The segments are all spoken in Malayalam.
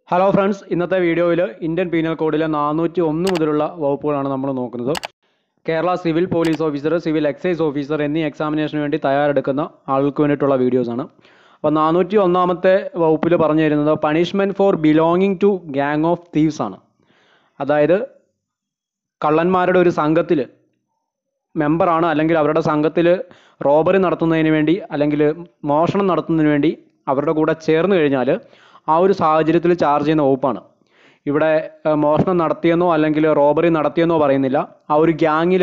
ഹലോ ഫ്രണ്ട്സ് ഇന്നത്തെ വീഡിയോയിൽ ഇന്ത്യൻ പീനൽ കോഡിലെ നാനൂറ്റി ഒന്ന് മുതലുള്ള വകുപ്പുകളാണ് നമ്മൾ നോക്കുന്നത് Kerala civil police officer civil excise officer എന്നീ എക്സാമിനേഷന് വേണ്ടി തയ്യാറെടുക്കുന്ന ആൾക്ക് വേണ്ടിയിട്ടുള്ള വീഡിയോസാണ് അപ്പോൾ നാനൂറ്റി ഒന്നാമത്തെ വകുപ്പിൽ പറഞ്ഞു തരുന്നത് punishment for belonging to gang of thieves ആണ് അതായത് കള്ളന്മാരുടെ ഒരു സംഘത്തിൽ മെമ്പറാണ് അല്ലെങ്കിൽ അവരുടെ സംഘത്തിൽ റോബറി നടത്തുന്നതിന് വേണ്ടി അല്ലെങ്കിൽ മോഷണം നടത്തുന്നതിന് വേണ്ടി അവരുടെ കൂടെ ചേർന്ന് കഴിഞ്ഞാൽ ആ ഒരു സാഹചര്യത്തിൽ ചാർജ് ചെയ്യുന്ന വകുപ്പാണ് ഇവിടെ ഏഹ്, മോഷണം നടത്തിയെന്നോ അല്ലെങ്കിൽ റോബറി നടത്തിയെന്നോ പറയുന്നില്ല ആ ഒരു ഗ്യാങ്ങിൽ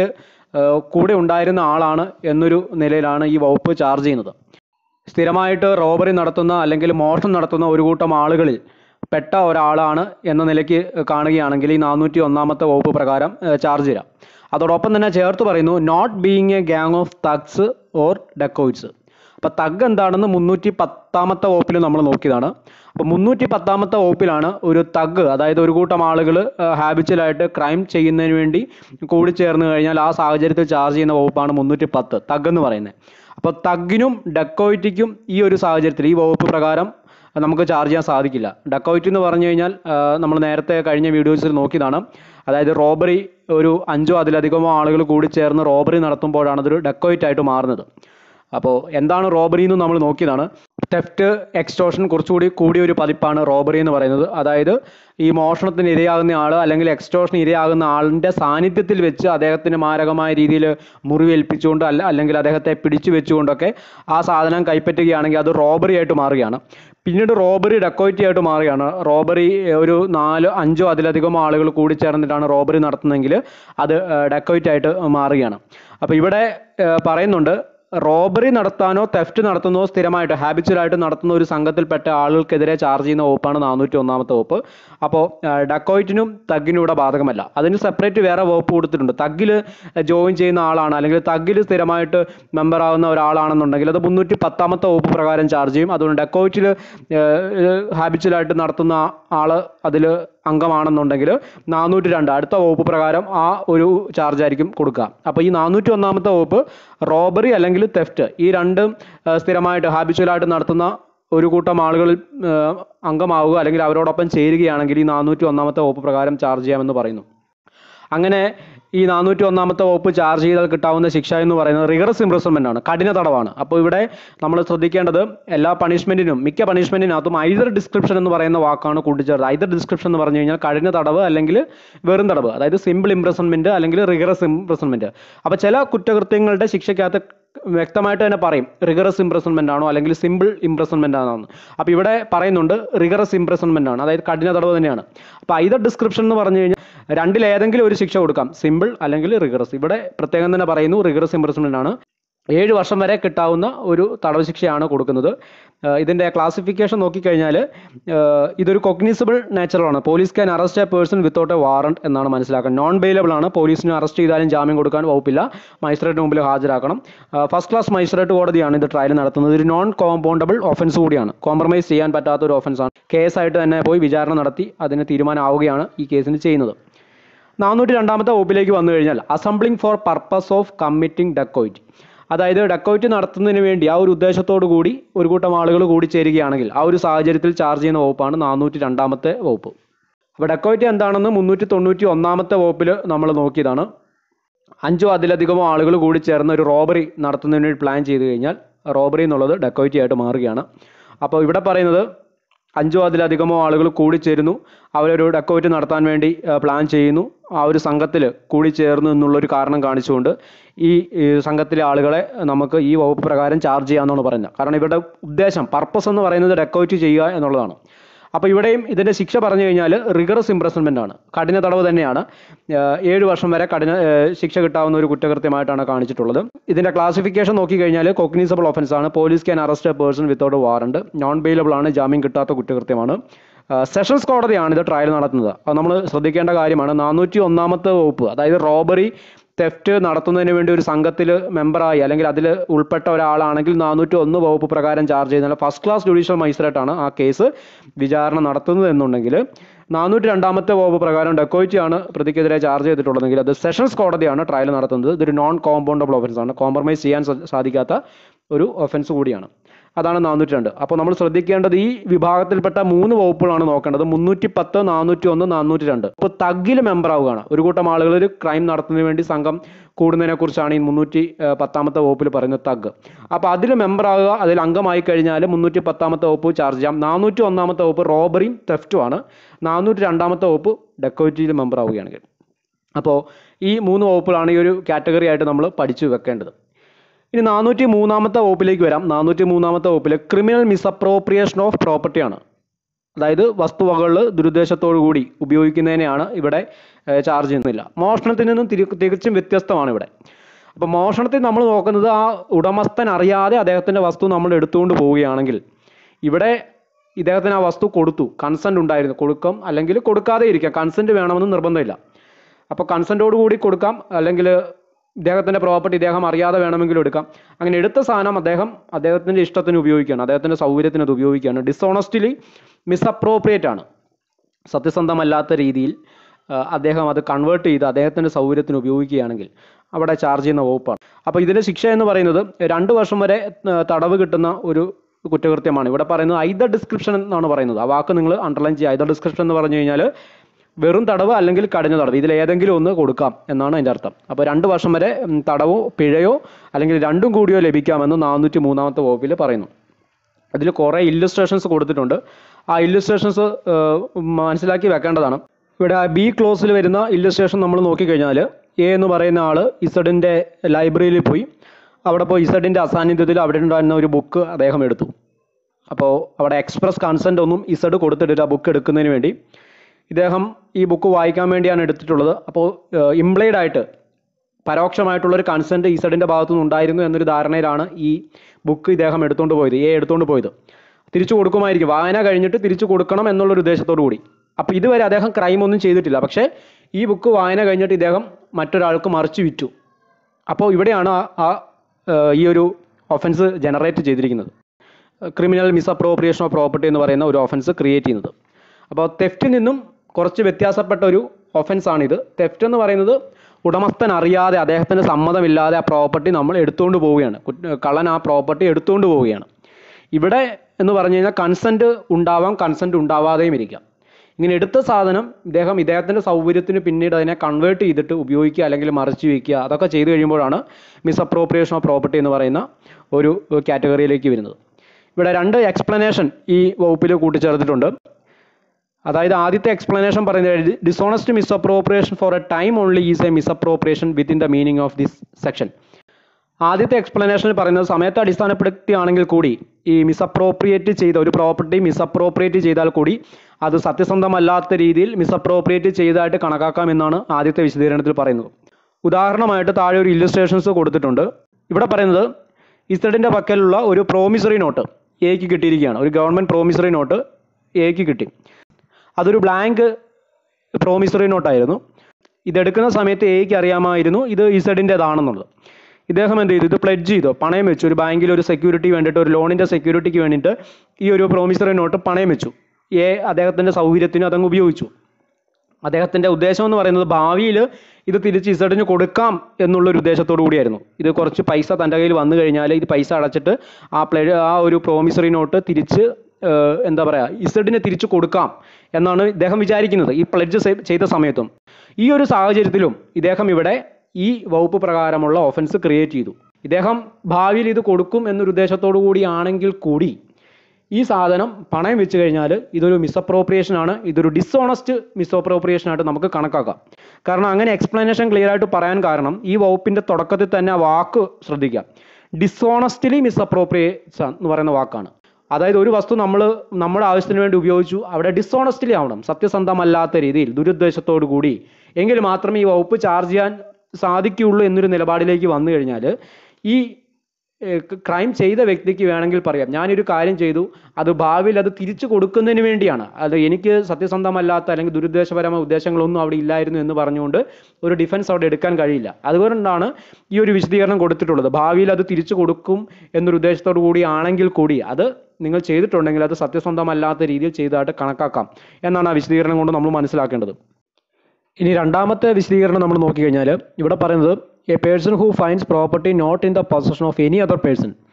കൂടെ ഉണ്ടായിരുന്ന ആളാണ് എന്നൊരു നിലയിലാണ് ഈ വകുപ്പ് ചാർജ് ചെയ്യുന്നത് സ്ഥിരമായിട്ട് റോബറി നടത്തുന്ന അല്ലെങ്കിൽ മോഷണം നടത്തുന്ന ഒരു കൂട്ടം ആളുകളിൽ പെട്ട ഒരാളാണ് എന്ന നിലയ്ക്ക് കാണുകയാണെങ്കിൽ ഈ നാനൂറ്റി ഒന്നാമത്തെ വകുപ്പ് പ്രകാരം ഏഹ്, ചാർജ് ചെയ്യാം അതോടൊപ്പം തന്നെ ചേർത്ത് പറയുന്നു not being a gang of thugs or dacoits അപ്പോൾ തഗ് എന്താണെന്ന് മുന്നൂറ്റി പത്താമത്തെ വകുപ്പിൽ നമ്മൾ നോക്കിയതാണ് അപ്പോൾ മുന്നൂറ്റി പത്താമത്തെ വകുപ്പിലാണ് ഒരു തഗ് അതായത് ഒരു കൂട്ടം ആളുകൾ ഹാബിച്വലായിട്ട് ക്രൈം ചെയ്യുന്നതിന് വേണ്ടി കൂടിച്ചേർന്ന് കഴിഞ്ഞാൽ ആ സാഹചര്യത്തിൽ ചാർജ് ചെയ്യുന്ന വകുപ്പാണ് മുന്നൂറ്റി പത്ത് തഗ് എന്ന് പറയുന്നത് അപ്പോൾ തഗ്ഗിനും ഡെക്കോയിറ്റിക്കും ഈ ഒരു സാഹചര്യത്തിൽ ഈ വകുപ്പ് പ്രകാരം നമുക്ക് ചാർജ് ചെയ്യാൻ സാധിക്കില്ല ഡക്കോയിറ്റ് എന്ന് പറഞ്ഞു കഴിഞ്ഞാൽ നമ്മൾ നേരത്തെ കഴിഞ്ഞ വീഡിയോസിൽ നോക്കിയതാണ് അതായത് റോബറി ഒരു അഞ്ചോ അതിലധികമോ ആളുകൾ കൂടി ചേർന്ന് റോബറി നടത്തുമ്പോഴാണ് അതൊരു ഡക്കോയിറ്റ് ആയിട്ട് മാറുന്നത് അപ്പോൾ എന്താണ് റോബറി എന്ന് നമ്മൾ നോക്കിയതാണ് തെഫ്റ്റ് എക്സ്റ്റോഷൻ കുറച്ചുകൂടി കൂടിയ ഒരു പതിപ്പാണ് റോബറി എന്ന് പറയുന്നത് അതായത് ഈ മോഷണത്തിന് ഇരയാകുന്ന ആൾ അല്ലെങ്കിൽ എക്സ്റ്റോഷൻ ഇരയാകുന്ന ആളിൻ്റെ സാന്നിധ്യത്തിൽ വെച്ച് അദ്ദേഹത്തിന് മാരകമായ രീതിയിൽ മുറിവേൽപ്പിച്ചുകൊണ്ട് അല്ല അല്ലെങ്കിൽ അദ്ദേഹത്തെ പിടിച്ചു വെച്ചുകൊണ്ടൊക്കെ ആ സാധനം കൈപ്പറ്റുകയാണെങ്കിൽ അത് റോബറി ആയിട്ട് മാറുകയാണ് പിന്നീട് റോബറി ഡക്കോയിറ്റി ആയിട്ട് മാറുകയാണ് റോബറി ഒരു നാല് അഞ്ചോ അതിലധികമോ ആളുകൾ കൂടി ചേർന്നിട്ടാണ് റോബറി നടത്തുന്നതെങ്കിൽ അത് ഡക്കോയിറ്റ് ആയിട്ട് മാറുകയാണ് അപ്പോൾ ഇവിടെ ഏഹ്, പറയുന്നുണ്ട് റോബറി നടത്താനോ തെഫ്റ്റ് നടത്തുന്നോ സ്ഥിരമായിട്ട് ഹാബിച്വലായിട്ട് നടത്തുന്ന ഒരു സംഘത്തിൽപ്പെട്ട ആളുകൾക്കെതിരെ ചാർജ് ചെയ്യുന്ന വകുപ്പാണ് നാനൂറ്റി ഒന്നാമത്തെ വകുപ്പ് അപ്പോൾ ഡക്കോയിറ്റിനും തഗ്ഗിനും ഇവിടെ ബാധകമല്ല അതിന് സെപ്പറേറ്റ് വേറെ വകുപ്പ് കൊടുത്തിട്ടുണ്ട് തഗ്ഗിൽ ജോയിൻ ചെയ്യുന്ന ആളാണ് അല്ലെങ്കിൽ തഗ്ഗിൽ സ്ഥിരമായിട്ട് മെമ്പർ ആകുന്ന ഒരാളാണെന്നുണ്ടെങ്കിൽ അത് മുന്നൂറ്റി പത്താമത്തെ വകുപ്പ് പ്രകാരം ചാർജ് ചെയ്യും അതുകൊണ്ട് ഡക്കോയിറ്റിൽ ഹാബിച്വലായിട്ട് നടത്തുന്ന ആൾ അതിൽ അംഗമാണെന്നുണ്ടെങ്കിൽ നാനൂറ്റി രണ്ട് അടുത്ത വകുപ്പ് പ്രകാരം ആ ഒരു ചാർജ് ആയിരിക്കും കൊടുക്കുക അപ്പോൾ ഈ നാനൂറ്റി ഒന്നാമത്തെ വകുപ്പ് റോബറി അല്ലെങ്കിൽ തെഫ്റ്റ് ഈ രണ്ടും ആ, സ്ഥിരമായിട്ട് ഹാബിച്വലായിട്ട് നടത്തുന്ന ഒരു കൂട്ടം ആളുകൾ അംഗമാവുക അല്ലെങ്കിൽ അവരോടൊപ്പം ചേരുകയാണെങ്കിൽ ഈ നാനൂറ്റി ഒന്നാമത്തെ വകുപ്പ് പ്രകാരം ചാർജ് ചെയ്യാമെന്ന് പറയുന്നു അങ്ങനെ ഈ നാനൂറ്റി ഒന്നാമത്തെ വകുപ്പ് ചാർജ് ചെയ്താൽ കിട്ടാവുന്ന ശിക്ഷ എന്ന് പറയുന്നത് റിഗറസ് ഇംപ്രസ്മെൻ്റ് ആണ് കഠിന തടവാണ് അപ്പോൾ ഇവിടെ നമ്മൾ ശ്രദ്ധിക്കേണ്ടത് എല്ലാ പണിഷ്മെൻറ്റിനും മിക്ക പണിഷ്മെൻറ്റിനകത്തും ഐതർ ഡിസ്ക്രിപ്ഷൻ എന്ന് പറയുന്ന വാക്കാണ് കൂട്ടിച്ചേർത്ത് ഐതർ ഡിസ്ക്രിപ്ഷൻ എന്ന് പറഞ്ഞു കഴിഞ്ഞാൽ കഠിന തടവ് അല്ലെങ്കിൽ വെറും തടവ് അതായത് സിമ്പിൾ ഇംപ്രസ്മെൻറ്റ് അല്ലെങ്കിൽ റിഗറസ് ഇംപ്രസ്മെൻറ്റ് അപ്പോൾ ചില കുറ്റകൃത്യങ്ങളുടെ ശിക്ഷയ്ക്കകത്ത് വ്യക്തമായിട്ട് തന്നെ പറയും റിഗറസ് ഇംപ്രസൺമെന്റ് ആണോ അല്ലെങ്കിൽ സിമ്പിൾ ഇംപ്രസൺമെന്റ് ആണോ എന്ന് അപ്പോൾ ഇവിടെ പറയുന്നുണ്ട് റിഗറസ് ഇംപ്രസൺമെന്റ് ആണ് അതായത് കഠിന തടവ് തന്നെയാണ് അപ്പോൾ ഐതർ ഡിസ്ക്രിപ്ഷൻ എന്ന് പറഞ്ഞു കഴിഞ്ഞാൽ രണ്ടിലേതെങ്കിലും ഒരു ശിക്ഷ കൊടുക്കാം സിമ്പിൾ അല്ലെങ്കിൽ റിഗറസ് ഇവിടെ പ്രത്യേകം തന്നെ പറയുന്നു റിഗറസ് ഇംപ്രസൺമെന്റ് ആണ് ഏഴ് വർഷം വരെ കിട്ടാവുന്ന ഒരു തടവ് ശിക്ഷയാണ് കൊടുക്കുന്നത് ഏഹ് ഇതിൻ്റെ ക്ലാസിഫിക്കേഷൻ നോക്കിക്കഴിഞ്ഞാൽ ഏഹ് ഇതൊരു കൊഗ്നിസിബിൾ നാച്ചുറലാണ് police can arrest a person without a warrant എന്നാണ് മനസ്സിലാക്കുന്നത് നോൺ ബെയിലബിൾ ആണ് പോലീസിന് അറസ്റ്റ് ചെയ്താലും ജാമ്യം കൊടുക്കാൻ വകുപ്പില്ല മജിസ്ട്രേറ്റിന് മുമ്പിൽ ഹാജരാക്കണം ഫസ്റ്റ് ക്ലാസ് മജിസ്ട്രേറ്റ് കോടതിയാണ് ഇത് ട്രയൽ നടത്തുന്നത് ഒരു നോൺ കോമ്പൗണ്ടബിൾ ഒഫൻസ് കൂടിയാണ് കോംപ്രമൈസ് ചെയ്യാൻ പറ്റാത്ത ഒരു ഒഫൻസാണ് കേസായിട്ട് തന്നെ പോയി വിചാരണ നടത്തി അതിന് തീരുമാനമാവുകയാണ് ഈ കേസിന് ചെയ്യുന്നത് നാനൂറ്റി രണ്ടാമത്തെ വകുപ്പിലേക്ക് വന്നു കഴിഞ്ഞാൽ assembling for purpose of committing dacoit അതായത് ഡക്കോയിറ്റ് നടത്തുന്നതിന് വേണ്ടി ആ ഒരു ഉദ്ദേശത്തോടു കൂടി ഒരു കൂട്ടം ആളുകൾ കൂടി ചേരുകയാണെങ്കിൽ ആ ഒരു സാഹചര്യത്തിൽ ചാർജ് ചെയ്യുന്ന വകുപ്പാണ് നാനൂറ്റി രണ്ടാമത്തെ വകുപ്പ് അപ്പോൾ ഡക്കോയിറ്റ് എന്താണെന്ന് മുന്നൂറ്റി തൊണ്ണൂറ്റി ഒന്നാമത്തെ വകുപ്പിൽ നമ്മൾ നോക്കിയതാണ് അഞ്ചോ അതിലധികമോ ആളുകൾ കൂടി ചേർന്ന് ഒരു റോബറി നടത്തുന്നതിന് വേണ്ടി പ്ലാൻ ചെയ്ത് കഴിഞ്ഞാൽ റോബറി എന്നുള്ളത് ഡക്കോയിറ്റി ആയിട്ട് മാറുകയാണ് അപ്പോൾ ഇവിടെ പറയുന്നത് അഞ്ചോ അതിലധികമോ ആളുകൾ കൂടിച്ചേരുന്നു അവരൊരു ഡക്കോയിറ്റ് നടത്താൻ വേണ്ടി ആ, പ്ലാൻ ചെയ്യുന്നു ആ ഒരു സംഘത്തിൽ കൂടിച്ചേർന്നു എന്നുള്ളൊരു കാരണം കാണിച്ചുകൊണ്ട് ഈ ഈ സംഘത്തിലെ ആളുകളെ നമുക്ക് ഈ വകുപ്പ് പ്രകാരം ചാർജ് ചെയ്യാമെന്നാണ് പറയുന്നത് കാരണം ഇവരുടെ ഉദ്ദേശം പർപ്പസ് എന്ന് പറയുന്നത് ഡക്കോയിറ്റ് ചെയ്യുക എന്നുള്ളതാണ് അപ്പോൾ ഇവിടെയും ഇതിൻ്റെ ശിക്ഷ പറഞ്ഞു കഴിഞ്ഞാൽ റിഗറസ് ഇംപ്രസൺമെൻ്റ് ആണ് കഠിന തടവ് തന്നെയാണ് ഏഹ് ഏഴ് വർഷം വരെ കഠിന ഏഹ് ശിക്ഷ കിട്ടാവുന്ന ഒരു കുറ്റകൃത്യമായിട്ടാണ് കാണിച്ചിട്ടുള്ളത് ഇതിൻ്റെ ക്ലാസിഫിക്കേഷൻ നോക്കിക്കഴിഞ്ഞാൽ കോഗ്നീസബിൾ ഒഫൻസ് ആണ് police can arrest a person without warrant non bailable ആണ് ജാമ്യം കിട്ടാത്ത കുറ്റകൃത്യമാണ് ഏഹ് സെഷൻസ് കോടതിയാണ് ഇത് ട്രയൽ നടത്തുന്നത് അത് നമ്മൾ ശ്രദ്ധിക്കേണ്ട കാര്യമാണ് നാനൂറ്റി ഒന്നാമത്തെ വകുപ്പ് അതായത് റോബറി തെഫ്റ്റ് നടത്തുന്നതിന് വേണ്ടി ഒരു സംഘത്തിൽ മെമ്പറായി അല്ലെങ്കിൽ അതിൽ ഉൾപ്പെട്ട ഒരാളാണെങ്കിൽ നാനൂറ്റി ഒന്ന് വകുപ്പ് പ്രകാരം ചാർജ് ചെയ്യുന്ന ഫസ്റ്റ് ക്ലാസ് ജുഡീഷ്യൽ മജിസ്ട്രേറ്റ് ആണ് ആ കേസ് വിചാരണ നടത്തുന്നത് എന്നുണ്ടെങ്കിൽ നാനൂറ്റി രണ്ടാമത്തെ വകുപ്പ് പ്രകാരം ഡെക്കോയിറ്റി ആണ് പ്രതിക്കെതിരെ ചാർജ് ചെയ്തിട്ടുള്ളതെങ്കിൽ അത് സെഷൻസ് കോടതിയാണ് ട്രയൽ നടത്തുന്നത് ഇതൊരു നോൺ കോമ്പൗണ്ടബിൾ ഒഫൻസ് ആണ് കോംപ്രമൈസ് ചെയ്യാൻ സാ- സാധിക്കാത്ത ഒരു ഒഫൻസ് കൂടിയാണ് അതാണ് നാനൂറ്റി രണ്ട് അപ്പോൾ നമ്മൾ ശ്രദ്ധിക്കേണ്ടത് ഈ വിഭാഗത്തിൽപ്പെട്ട മൂന്ന് വകുപ്പുകളാണ് നോക്കേണ്ടത് മുന്നൂറ്റി പത്ത് നാനൂറ്റി ഒന്ന് നാനൂറ്റി രണ്ട് അപ്പോൾ തഗ്ഗിൽ മെമ്പർ ആവുകയാണ് ഒരു കൂട്ടം ആളുകൾ ഒരു ക്രൈം നടത്തുന്നതിന് വേണ്ടി സംഘം കൂടുന്നതിനെ കുറിച്ചാണ് ഈ മുന്നൂറ്റി ഏഹ്, പത്താമത്തെ വകുപ്പിൽ പറയുന്നത് തഗ് അപ്പോൾ അതിൽ മെമ്പർ ആവുക അതിൽ അംഗമായി കഴിഞ്ഞാൽ മുന്നൂറ്റി പത്താമത്തെ വകുപ്പ് ചാർജ് ചെയ്യാം നാനൂറ്റി ഒന്നാമത്തെ വകുപ്പ് റോബറിയും തെഫ്റ്റുമാണ് നാനൂറ്റി രണ്ടാമത്തെ വകുപ്പ് ഡെക്കോയിറ്റിയിൽ മെമ്പർ ആവുകയാണെങ്കിൽ അപ്പോൾ ഈ മൂന്ന് വകുപ്പുകളാണ് ഈ ഒരു കാറ്റഗറി ആയിട്ട് നമ്മൾ പഠിച്ചു വെക്കേണ്ടത് ഇനി നാനൂറ്റി മൂന്നാമത്തെ വകുപ്പിലേക്ക് വരാം നാനൂറ്റി മൂന്നാമത്തെ വകുപ്പിൽ ക്രിമിനൽ മിസ്അപ്രോപ്രിയേഷൻ ഓഫ് പ്രോപ്പർട്ടിയാണ് അതായത് വസ്തുവകകൾ ദുരുദ്ദേശത്തോടു കൂടി ഉപയോഗിക്കുന്നതിനെയാണ് ഇവിടെ ഏഹ്, ചാർജ് ചെയ്യുന്നില്ല മോഷണത്തിൽ നിന്നും തിരി തികച്ചും വ്യത്യസ്തമാണ് ഇവിടെ അപ്പോൾ മോഷണത്തിൽ നമ്മൾ നോക്കുന്നത് ആ ഉടമസ്ഥൻ അറിയാതെ അദ്ദേഹത്തിൻ്റെ വസ്തു നമ്മൾ എടുത്തുകൊണ്ട് പോവുകയാണെങ്കിൽ ഇവിടെ ഇദ്ദേഹത്തിന് ആ വസ്തു കൊടുത്തു കൺസെൻറ്റ് ഉണ്ടായിരുന്നു കൊടുക്കാം അല്ലെങ്കിൽ കൊടുക്കാതെ ഇരിക്കാം കൺസെൻറ്റ് വേണമെന്ന് നിർബന്ധമില്ല അപ്പോൾ കൺസെൻറ്റോട് കൂടി കൊടുക്കാം അല്ലെങ്കിൽ ഇദ്ദേഹത്തിൻ്റെ പ്രോപ്പർട്ടി ഇദ്ദേഹം അറിയാതെ വേണമെങ്കിലും എടുക്കാം അങ്ങനെ എടുത്ത സാധനം അദ്ദേഹം അദ്ദേഹത്തിൻ്റെ ഇഷ്ടത്തിന് ഉപയോഗിക്കുകയാണ് അദ്ദേഹത്തിൻ്റെ സൗകര്യത്തിന് അത് ഉപയോഗിക്കുകയാണ് ഡിസോണസ്റ്റ്ലി മിസ്അപ്രോപ്രിയേറ്റ് ആണ് സത്യസന്ധമല്ലാത്ത രീതിയിൽ ആ, അദ്ദേഹം അത് കൺവേർട്ട് ചെയ്ത് അദ്ദേഹത്തിൻ്റെ സൗകര്യത്തിന് ഉപയോഗിക്കുകയാണെങ്കിൽ അവിടെ ചാർജ് ചെയ്യുന്ന വകുപ്പാണ് അപ്പോൾ ഇതിൻ്റെ ശിക്ഷ എന്ന് പറയുന്നത് രണ്ട് വർഷം വരെ ആ, തടവ് കിട്ടുന്ന ഒരു കുറ്റകൃത്യമാണ് ഇവിടെ പറയുന്നത് ഐദർ ഡിസ്ക്രിപ്ഷൻ എന്നാണ് പറയുന്നത് ആ വാക്ക് നിങ്ങൾ അണ്ടർലൈൻ ചെയ്യുക ഐദർ ഡിസ്ക്രിപ്ഷൻ എന്ന് പറഞ്ഞു കഴിഞ്ഞാൽ വെറും തടവ് അല്ലെങ്കിൽ കഠിന തടവ് ഇതിൽ ഏതെങ്കിലും ഒന്ന് കൊടുക്കാം എന്നാണ് അതിൻ്റെ അർത്ഥം അപ്പോൾ രണ്ട് വർഷം വരെ ഉം, തടവോ പിഴയോ അല്ലെങ്കിൽ രണ്ടും കൂടിയോ ലഭിക്കാമെന്ന് നാനൂറ്റി മൂന്നാമത്തെ വകുപ്പിൽ പറയുന്നു അതിൽ കുറേ ഇല്ലുസ്ട്രേഷൻസ് കൊടുത്തിട്ടുണ്ട് ആ ഇല്ലുസ്ട്രേഷൻസ് മനസ്സിലാക്കി വെക്കേണ്ടതാണ് ഇവിടെ ബി ക്ലോസിൽ വരുന്ന ഇല്ലുസ്ട്രേഷൻ നമ്മൾ നോക്കിക്കഴിഞ്ഞാൽ എ എന്ന് പറയുന്ന ആൾ ഇസഡിൻ്റെ ലൈബ്രറിയിൽ പോയി അവിടെ പോയി ഇസഡിൻ്റെ അസാന്നിധ്യത്തിൽ അവിടെ ഉണ്ടായിരുന്ന ഒരു ബുക്ക് അദ്ദേഹം എടുത്തു അപ്പോൾ അവിടെ എക്സ്പ്രസ് കൺസെൻ്റ് ഒന്നും ഇസഡ് കൊടുത്തിട്ടില്ല ബുക്ക് എടുക്കുന്നതിന് വേണ്ടി ഇദ്ദേഹം ഈ ബുക്ക് വായിക്കാൻ വേണ്ടിയാണ് എടുത്തിട്ടുള്ളത് അപ്പോൾ ഇംപ്ലൈഡ് ആയിട്ട് പരോക്ഷമായിട്ടുള്ളൊരു കൺസെൻറ്റ് ഇസഡിൻ്റെ ഭാഗത്തുനിന്ന് ഉണ്ടായിരുന്നു എന്നൊരു ധാരണയിലാണ് ഈ ബുക്ക് ഇദ്ദേഹം എടുത്തുകൊണ്ട് പോയത് എ എടുത്തുകൊണ്ട് പോയത് തിരിച്ചു കൊടുക്കുമായിരിക്കും വായന കഴിഞ്ഞിട്ട് തിരിച്ചു കൊടുക്കണം എന്നുള്ളൊരു ഉദ്ദേശത്തോടു കൂടി അപ്പോൾ ഇതുവരെ അദ്ദേഹം ക്രൈം ഒന്നും ചെയ്തിട്ടില്ല പക്ഷേ ഈ ബുക്ക് വായന കഴിഞ്ഞിട്ട് ഇദ്ദേഹം മറ്റൊരാൾക്ക് മറിച്ച് വിറ്റു അപ്പോൾ ഇവിടെയാണ് ആ- ആ ഏഹ്, ഈ ഒരു ഒഫൻസ് ജനറേറ്റ് ചെയ്തിരിക്കുന്നത് ക്രിമിനൽ മിസ്അപ്രോപ്രിയേഷൻ ഓഫ് പ്രോപ്പർട്ടി എന്ന് പറയുന്ന ഒരു ഒഫൻസ് ക്രിയേറ്റ് ചെയ്യുന്നത് അപ്പോൾ തെഫ്റ്റിൽ നിന്നും കുറച്ച് വ്യത്യാസപ്പെട്ട ഒരു ഒഫൻസ് ആണിത് തെഫ്റ്റ് എന്ന് പറയുന്നത് ഉടമസ്ഥൻ അറിയാതെ അദ്ദേഹത്തിന് സമ്മതമില്ലാതെ ആ പ്രോപ്പർട്ടി നമ്മൾ എടുത്തുകൊണ്ട് പോവുകയാണ് കുറ്റ- കള്ളൻ ആ പ്രോപ്പർട്ടി എടുത്തുകൊണ്ട് പോവുകയാണ് ഇവിടെ എന്ന് പറഞ്ഞു കഴിഞ്ഞാൽ കൺസെൻറ്റ് ഉണ്ടാവാം കൺസെൻറ്റ് ഉണ്ടാവാതെയും ഇരിക്കാം ഇങ്ങനെ എടുത്ത സാധനം ഇദ്ദേഹം ഇദ്ദേഹത്തിൻ്റെ സൗകര്യത്തിന് പിന്നീട് അതിനെ കൺവേർട്ട് ചെയ്തിട്ട് ഉപയോഗിക്കുക അല്ലെങ്കിൽ മറച്ചു വയ്ക്കുക അതൊക്കെ ചെയ്തു കഴിയുമ്പോഴാണ് മിസ്അപ്രോപ്രിയേഷൻ ഓഫ് പ്രോപ്പർട്ടി എന്ന് പറയുന്ന ഒരു കാറ്റഗറിയിലേക്ക് വരുന്നത് ഇവിടെ രണ്ട് എക്സ്പ്ലനേഷൻ ഈ വകുപ്പിൽ കൂട്ടിച്ചേർത്തിട്ടുണ്ട് അതായത് ആദ്യത്തെ എക്സ്പ്ലനേഷൻ പറയുന്നത് dishonest misappropriation for a time only is a misappropriation within the meaning of this section ആദ്യത്തെ എക്സ്പ്ലനേഷനിൽ പറയുന്നത് സമയത്തെ അടിസ്ഥാനപ്പെടുത്തിയാണെങ്കിൽ കൂടി ഈ മിസ്അപ്രോപ്രിയേറ്റ് ചെയ്ത ഒരു പ്രോപ്പർട്ടി മിസ്അപ്രോപ്രിയേറ്റ് ചെയ്താൽ കൂടി അത് സത്യസന്ധമല്ലാത്ത രീതിയിൽ മിസ്അപ്രോപ്രിയേറ്റ് ചെയ്തതായിട്ട് കണക്കാക്കാം എന്നാണ് ആദ്യത്തെ വിശദീകരണത്തിൽ പറയുന്നത് ഉദാഹരണമായിട്ട് താഴെ ഒരു ഇല്ലുസ്ട്രേഷൻസ് കൊടുത്തിട്ടുണ്ട് ഇവിടെ പറയുന്നത് ഇസഡിൻ്റെ പക്കലുള്ള ഒരു പ്രോമിസറി നോട്ട് എക്ക് കിട്ടിയിരിക്കുകയാണ് ഒരു ഗവൺമെൻറ് പ്രോമിസറി നോട്ട് എക്ക് കിട്ടി അതൊരു ബ്ലാങ്ക് പ്രോമിസറി നോട്ടായിരുന്നു ഇതെടുക്കുന്ന സമയത്ത് എക്ക് അറിയാമായിരുന്നു ഇത് ഇസഡിൻ്റെതാണെന്നുള്ളത് ഇദ്ദേഹം എന്ത് ചെയ്തു ഇത് പ്ലെഡ്ജ് ചെയ്തു പണയം വെച്ചു ഒരു ബാങ്കിൽ ഒരു സെക്യൂരിറ്റി വേണ്ടിയിട്ട് ഒരു ലോണിൻ്റെ സെക്യൂരിറ്റിക്ക് വേണ്ടിയിട്ട് ഈ ഒരു പ്രോമിസറി നോട്ട് പണയം വെച്ചു എ അദ്ദേഹത്തിൻ്റെ സൗകര്യത്തിന് അതങ്ങ് ഉപയോഗിച്ചു അദ്ദേഹത്തിൻ്റെ ഉദ്ദേശം എന്ന് പറയുന്നത് ഭാവിയിൽ ഇത് തിരിച്ച് ഇസഡിന് കൊടുക്കാം എന്നുള്ളൊരു ഉദ്ദേശത്തോടു കൂടിയായിരുന്നു ഇത് കുറച്ച് പൈസ തൻ്റെ കയ്യിൽ വന്നു കഴിഞ്ഞാൽ ഇത് പൈസ അടച്ചിട്ട് ആ പ്ലേ ആ ഒരു പ്രോമിസറി നോട്ട് തിരിച്ച് ഏഹ്, എന്താ പറയുക ഇസഡിന് തിരിച്ചു കൊടുക്കാം എന്നാണ് ഇദ്ദേഹം വിചാരിക്കുന്നത് ഈ പ്ലെഡ്ജ് ചെയ്ത സമയത്തും ഈ ഒരു സാഹചര്യത്തിലും ഇദ്ദേഹം ഇവിടെ ഈ വകുപ്പ് പ്രകാരമുള്ള ഒഫൻസ് ക്രിയേറ്റ് ചെയ്തു ഇദ്ദേഹം ഭാവിയിൽ ഇത് കൊടുക്കും എന്നൊരു ഉദ്ദേശത്തോടു കൂടിയാണെങ്കിൽ കൂടി ഈ സാധനം പണയം വെച്ച് കഴിഞ്ഞാൽ ഇതൊരു മിസ്അപ്രോപ്രിയേഷൻ ആണ് ഇതൊരു ഡിസോണസ്റ്റ് മിസ്അപ്രോപ്രിയേഷൻ ആയിട്ട് നമുക്ക് കണക്കാക്കാം കാരണം അങ്ങനെ എക്സ്പ്ലനേഷൻ ക്ലിയർ ആയിട്ട് പറയാൻ കാരണം ഈ വകുപ്പിൻ്റെ തുടക്കത്തിൽ തന്നെ ആ വാക്ക് ശ്രദ്ധിക്കാം ഡിസോണസ്റ്റ്ലി മിസ്അപ്രോപ്രിയേഷൻ എന്ന് പറയുന്ന വാക്കാണ് അതായത് ഒരു വസ്തു നമ്മൾ നമ്മുടെ ആവശ്യത്തിന് വേണ്ടി ഉപയോഗിച്ചു അവിടെ ഡിസോണസ്റ്റ്ലി ആവണം സത്യസന്ധമല്ലാത്ത രീതിയിൽ ദുരുദ്ദേശത്തോടു കൂടി എങ്കിൽ മാത്രമേ ഈ വകുപ്പ് ചാർജ് ചെയ്യാൻ സാധിക്കുകയുള്ളൂ എന്നൊരു നിലപാടിലേക്ക് വന്നു കഴിഞ്ഞാൽ ഈ ക്രൈം ചെയ്ത വ്യക്തിക്ക് വേണമെങ്കിൽ പറയാം ഞാനൊരു കാര്യം ചെയ്തു അത് ഭാവിയിൽ അത് തിരിച്ചു കൊടുക്കുന്നതിന് വേണ്ടിയാണ് അത് എനിക്ക് സത്യസന്ധമല്ലാത്ത അല്ലെങ്കിൽ ദുരുദ്ദേശപരമായ ഉദ്ദേശങ്ങളൊന്നും അവിടെ ഇല്ലായിരുന്നു എന്ന് പറഞ്ഞുകൊണ്ട് ഒരു ഡിഫൻസ് അവിടെ എടുക്കാൻ കഴിയില്ല അതുകൊണ്ടാണ് ഈ ഒരു വിശദീകരണം കൊടുത്തിട്ടുള്ളത് ഭാവിയിൽ അത് തിരിച്ചു കൊടുക്കും എന്നൊരു ഉദ്ദേശത്തോടു കൂടി ആണെങ്കിൽ കൂടി അത് നിങ്ങൾ ചെയ്തിട്ടുണ്ടെങ്കിൽ അത് സത്യസന്ധമല്ലാത്ത രീതിയിൽ ചെയ്തതായിട്ട് കണക്കാക്കാം എന്നാണ് ആ വിശദീകരണം കൊണ്ട് നമ്മൾ മനസ്സിലാക്കേണ്ടത് ഇനി രണ്ടാമത്തെ വിശദീകരണം നമ്മൾ നോക്കിക്കഴിഞ്ഞാൽ ഇവിടെ പറയുന്നത് a person who finds property not in the possession of any other person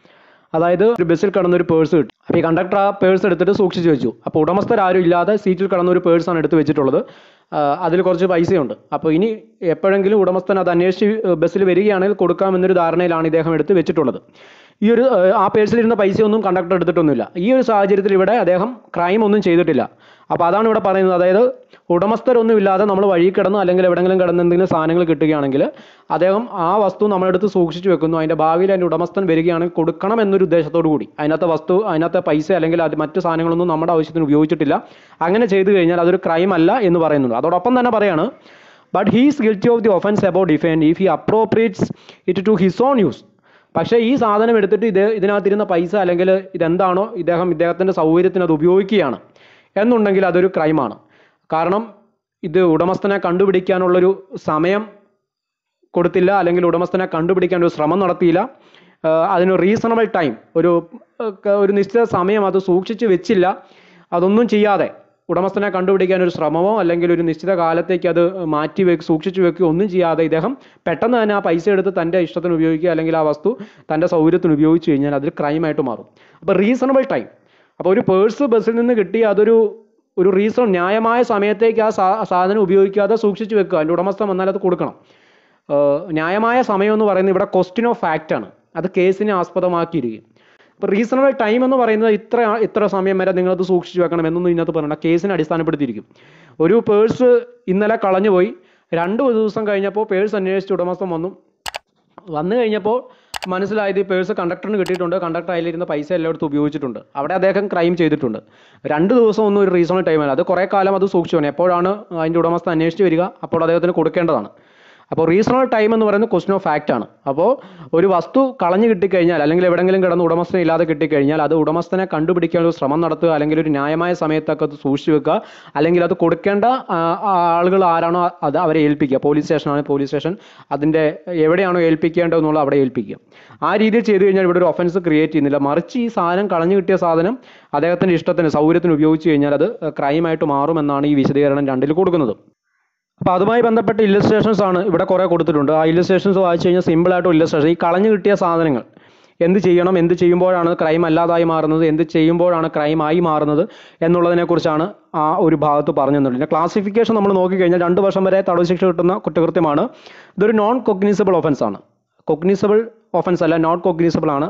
അതായത് ഒരു ബസ്സിൽ കിടന്ന ഒരു പേഴ്സ് കിട്ടും അപ്പോൾ ഈ കണ്ടക്ടർ ആ പേഴ്സ് എടുത്തിട്ട് സൂക്ഷിച്ച് വെച്ചു അപ്പോൾ ഉടമസ്ഥരാരും ഇല്ലാതെ സീറ്റിൽ കിടന്ന ഒരു പേഴ്സാണ് എടുത്ത് വെച്ചിട്ടുള്ളത് അതിൽ കുറച്ച് പൈസയുണ്ട് അപ്പോൾ ഇനി എപ്പോഴെങ്കിലും ഉടമസ്ഥൻ അത് അന്വേഷിച്ച് ബസ്സിൽ വരികയാണെങ്കിൽ കൊടുക്കാമെന്നൊരു ധാരണയിലാണ് ഇദ്ദേഹം എടുത്ത് വെച്ചിട്ടുള്ളത് ഈ ഒരു ഏഹ്, ആ പേഴ്സിലിരുന്ന പൈസയൊന്നും കണ്ടക്ടർ എടുത്തിട്ടൊന്നുമില്ല ഈ ഒരു സാഹചര്യത്തിൽ ഇവിടെ അദ്ദേഹം ക്രൈം ഒന്നും ചെയ്തിട്ടില്ല അപ്പോൾ അതാണ് ഇവിടെ പറയുന്നത് അതായത് ഉടമസ്ഥരൊന്നും ഇല്ലാതെ നമ്മൾ വഴി കിടന്ന് അല്ലെങ്കിൽ എവിടെയെങ്കിലും കിടന്ന് എന്തെങ്കിലും സാധനങ്ങൾ കിട്ടുകയാണെങ്കിൽ അദ്ദേഹം ആ വസ്തു നമ്മളെടുത്ത് സൂക്ഷിച്ചു വെക്കുന്നു അതിൻ്റെ ഭാവിയിൽ അതിൻ്റെ ഉടമസ്ഥൻ വരികയാണെങ്കിൽ കൊടുക്കണം എന്നൊരു ഉദ്ദേശത്തോടു കൂടി അതിനകത്തെ വസ്തു അതിനകത്തെ പൈസ അല്ലെങ്കിൽ അത് മറ്റു സാധനങ്ങളൊന്നും നമ്മുടെ ആവശ്യത്തിന് ഉപയോഗിച്ചിട്ടില്ല അങ്ങനെ ചെയ്തു കഴിഞ്ഞാൽ അതൊരു ക്രൈം അല്ല എന്ന് പറയുന്നുണ്ട് അതോടൊപ്പം തന്നെ പറയാണ് but he's guilty of the offence about define if he appropriates it to his own use പക്ഷേ ഈ സാധനം എടുത്തിട്ട് ഇത് ഇതിനകത്തിരുന്ന പൈസ അല്ലെങ്കിൽ ഇതെന്താണോ ഇദ്ദേഹം ഇദ്ദേഹത്തിൻ്റെ സൗകര്യത്തിന് അത് ഉപയോഗിക്കുകയാണ് എന്നുണ്ടെങ്കിൽ അതൊരു ക്രൈമാണ് കാരണം ഇത് ഉടമസ്ഥനെ കണ്ടുപിടിക്കാനുള്ളൊരു സമയം കൊടുത്തില്ല അല്ലെങ്കിൽ ഉടമസ്ഥനെ കണ്ടുപിടിക്കാൻ ഒരു ശ്രമം നടത്തിയില്ല ആഹ് അതിന് റീസണബിൾ ടൈം ഒരു ആഹ് ക- ഒരു നിശ്ചിത സമയം അത് സൂക്ഷിച്ച് വെച്ചില്ല അതൊന്നും ചെയ്യാതെ ഉടമസ്ഥനെ കണ്ടുപിടിക്കാൻ ഒരു ശ്രമമോ അല്ലെങ്കിൽ ഒരു നിശ്ചിത കാലത്തേക്ക് അത് മാറ്റി വെക്ക് സൂക്ഷിച്ചു വെക്കുകയോ ഒന്നും ചെയ്യാതെ ഇദ്ദേഹം പെട്ടെന്ന് തന്നെ ആ പൈസ എടുത്ത് തൻ്റെ ഇഷ്ടത്തിന് ഉപയോഗിക്കുക അല്ലെങ്കിൽ ആ വസ്തു തൻ്റെ സൗകര്യത്തിന് ഉപയോഗിച്ച് കഴിഞ്ഞാൽ അതൊരു ക്രൈമായിട്ട് മാറും അപ്പോൾ റീസണബിൾ ടൈം അപ്പോൾ ഒരു പേഴ്സ് ബസ്സിൽ നിന്ന് കിട്ടി അതൊരു ഒരു റീസൺ ന്യായമായ സമയത്തേക്ക് ആ സാ- സാധനം ഉപയോഗിക്കാതെ സൂക്ഷിച്ചു വെക്കുക അതിൻ്റെ ഉടമസ്ഥൻ വന്നാൽ അത് കൊടുക്കണം ഏഹ് ന്യായമായ സമയം എന്ന് പറയുന്നത് ഇവിടെ ക്വസ്റ്റ്യൻ ഓഫ് ഫാക്റ്റ് ആണ് അത് കേസിനെ ആസ്പദമാക്കിയിരിക്കും അപ്പോൾ റീസണബിൾ ടൈം എന്ന് പറയുന്നത് ഇത്ര ഇത്ര സമയം വരെ നിങ്ങളത് സൂക്ഷിച്ചു വെക്കണം എന്നൊന്നും ഇതിനകത്ത് പറയണ്ട കേസിനെ അടിസ്ഥാനപ്പെടുത്തിയിരിക്കും ഒരു പേഴ്സ് ഇന്നലെ കളഞ്ഞുപോയി രണ്ട് ദിവസം കഴിഞ്ഞപ്പോൾ പേഴ്സ് അന്വേഷിച്ച് ഉടമസ്ഥൻ വന്നു വന്നു കഴിഞ്ഞപ്പോൾ മനസ്സിലായത് ഈ പേഴ്സ് കണ്ടക്ടറിന് കിട്ടിയിട്ടുണ്ട് കണ്ടക്ടർ അതിലിരുന്ന പൈസ എല്ലായിടത്തും ഉപയോഗിച്ചിട്ടുണ്ട് അവിടെ അദ്ദേഹം ക്രൈം ചെയ്തിട്ടുണ്ട് രണ്ട് ദിവസം ഒന്നും ഒരു റീസണൽ ടൈമല്ല അത് കുറേ കാലം അത് സൂക്ഷിച്ചു വേണം എപ്പോഴാണ് അതിൻ്റെ ഉടമസ്ഥ അന്വേഷിച്ച് വരിക അപ്പോൾ അദ്ദേഹത്തിന് കൊടുക്കേണ്ടതാണ് അപ്പോൾ റീസണൽ ടൈം എന്ന് പറയുന്നത് ക്വസ്റ്റൻ ഓഫ് ഫാക്റ്റ് ആണ് അപ്പോൾ ഒരു വസ്തു കളഞ്ഞു കിട്ടിക്കഴിഞ്ഞാൽ അല്ലെങ്കിൽ എവിടെയെങ്കിലും കിടന്ന് ഉടമസ്ഥനെ ഇല്ലാതെ കിട്ടിക്കഴിഞ്ഞാൽ അത് ഉടമസ്ഥനെ കണ്ടുപിടിക്കാനുള്ള ശ്രമം നടത്തുക അല്ലെങ്കിൽ ഒരു ന്യായമായ സമയത്തൊക്കെ അത് സൂക്ഷിച്ചു വെക്കുക അല്ലെങ്കിൽ അത് കൊടുക്കേണ്ട ആ, ആ ആളുകൾ ആരാണോ അത് അവരെ ഏൽപ്പിക്കുക പോലീസ് സ്റ്റേഷനാണ് പോലീസ് സ്റ്റേഷൻ അതിൻ്റെ എവിടെയാണോ ഏൽപ്പിക്കേണ്ടതെന്നുള്ള അവിടെ ഏൽപ്പിക്കുക ആ രീതിയിൽ ചെയ്തു കഴിഞ്ഞാൽ ഇവിടെ ഒരു ഒഫൻസ് ക്രിയേറ്റ് ചെയ്യുന്നില്ല മറിച്ച് ഈ സാധനം കളഞ്ഞു കിട്ടിയ സാധനം അദ്ദേഹത്തിൻ്റെ ഇഷ്ടത്തിന് സൗകര്യത്തിന് ഉപയോഗിച്ച് കഴിഞ്ഞാൽ അത് ക്രൈമായിട്ട് മാറുമെന്നാണ് ഈ വിശദീകരണം രണ്ടിൽ കൊടുക്കുന്നത് അപ്പോൾ അതുമായി ബന്ധപ്പെട്ട ഇല്ലസ്ട്രേഷൻസ് ആണ് ഇവിടെ കുറേ കൊടുത്തിട്ടുണ്ട് ആ ഇല്ലസ്ട്രേഷൻസ് വായിച്ചു കഴിഞ്ഞാൽ സിമ്പിളായിട്ടും ഇല്ലസ്ട്രേഷൻ ഈ കളഞ്ഞു കിട്ടിയ സാധനങ്ങൾ എന്ത് ചെയ്യണം എന്ത് ചെയ്യുമ്പോഴാണ് ക്രൈം അല്ലാതായി മാറുന്നത് എന്ത് ചെയ്യുമ്പോഴാണ് ക്രൈം ആയി മാറുന്നത് എന്നുള്ളതിനെക്കുറിച്ചാണ് ആ ഒരു ഭാഗത്ത് പറഞ്ഞു തന്നിട്ടുണ്ട് ക്ലാസിഫിക്കേഷൻ നമ്മൾ നോക്കിക്കഴിഞ്ഞാൽ രണ്ട് വർഷം വരെ തടവ് ശിക്ഷ കിട്ടുന്ന കുറ്റകൃത്യമാണ് ഇതൊരു നോൺ കൊഗ്നീസബിൾ ഒഫൻസ് ആണ് കൊഗ്നീസബിൾ ഒഫൻസ് അല്ല നോട്ട് കൊഗ്നീസബിൾ ആണ്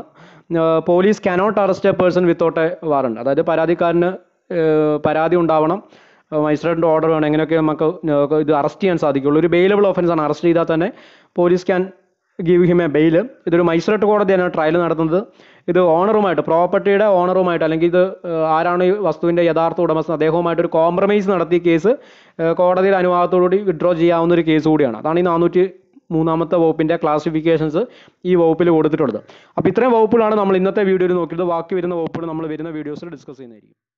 police cannot arrest a person without a warrant അതായത് പരാതിക്കാരന് ഏഹ്, പരാതി ഉണ്ടാവണം മജിസ്ട്രേറ്റിൻ്റെ ഓർഡർ വേണം എങ്ങനെയൊക്കെ നമുക്ക് ഏഹ്, ഇത് അറസ്റ്റ് ചെയ്യാൻ സാധിക്കുള്ളൂ ഒരു ബെയിലബിൾ ഒഫൻസ് ആണ് അറസ്റ്റ് ചെയ്താൽ തന്നെ police can give him a bail ഇതൊരു മജിസ്ട്രേറ്റ് കോടതിയാണ് ട്രയൽ നടത്തുന്നത് ഇത് ഓണറുമായിട്ട് പ്രോപ്പർട്ടിയുടെ ഓണറുമായിട്ട് അല്ലെങ്കിൽ ഇത് ഏഹ്, ആരാണ് ഈ വസ്തുവിൻ്റെ യഥാർത്ഥ ഉടമസ്ഥൻ അദ്ദേഹവുമായിട്ട് ഒരു കോംപ്രമൈസ് നടത്തിയ കേസ് ഏഹ്, കോടതിയുടെ അനുവാദത്തോടുകൂടി വിഡ്രോ ചെയ്യാവുന്ന ഒരു കേസ് കൂടിയാണ് അതാണ് ഈ നാനൂറ്റി മൂന്നാമത്തെ വകുപ്പിൻ്റെ ക്ലാസിഫിക്കേഷൻസ് ഈ വകുപ്പിൽ കൊടുത്തിട്ടുള്ളത് അപ്പോൾ ഇത്രയും വകുപ്പുകളാണ് നമ്മൾ ഇന്നത്തെ വീഡിയോയിൽ നോക്കിയത് ബാക്കി വരുന്ന വകുപ്പുകൾ നമ്മൾ വരുന്ന വീഡിയോസിൽ ഡിസ്കസ് ചെയ്യുന്നതായിരിക്കും